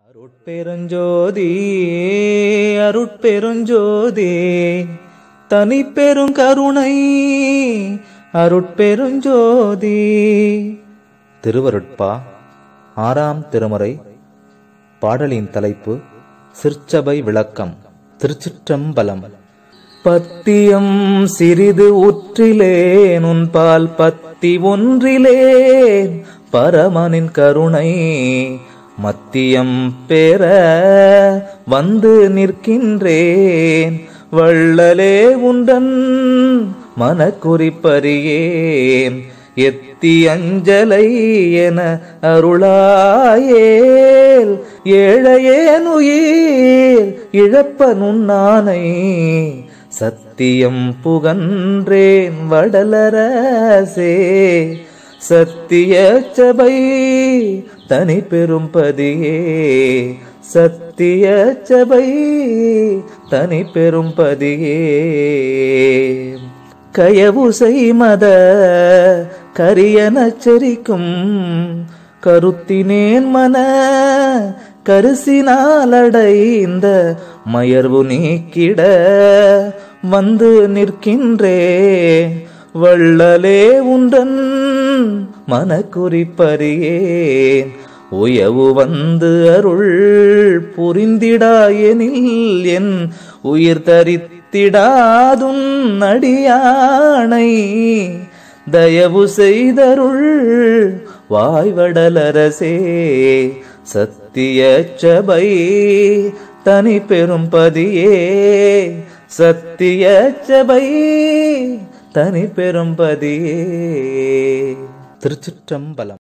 அருட்பெருஞ்சோதி அருட்பெருஞ்சோதி தனி பெருங்கருணை அருட்பெருஞ்சோதி திருவருட்பா ஆறாம் திருமுறை பாடலின் தலைப்பு சிற்சபை விளக்கம் திருச்சிற்றம்பலம் பத்தியம் சிறிது உற்றிலேன் உன் பால் பத்தி ஒன்றிலேன் பரமனின் கருணை மத்தியம் பெற வந்து நிற்கின்றேன் வள்ளலே உண்டன் மனக்குறிப்பறியேன் எத்தி அஞ்சலை என அருளாயேல் ஏழையேன் உயிர் இழப்ப நுண்ணானை சத்தியம் புகன்றேன் வடலரசே சத்திய சபை தனி பெரும் பதியே சத்திய சபை தனி பெரும் பதியே கயவுசை மத கரியனச்சரிக்கும் கருத்தினேன் மன கரிசினாலடைந்த மயர்வு நீக்கிட வந்து நிற்கின்றே வள்ளலே உன்றன் மனக்குறிப்பறியேன் உயவு வந்து அருள் புரிந்திடாயெனில் என் உயிர் தரித்திடாதுன் அடியானை தயவு செய்தருள் வாய்வடலரசே சத்திய சபை தனி பெரும் பதியே சத்திய சபை தனி பெரும் பதியே திருச்சிற்றம்பலம்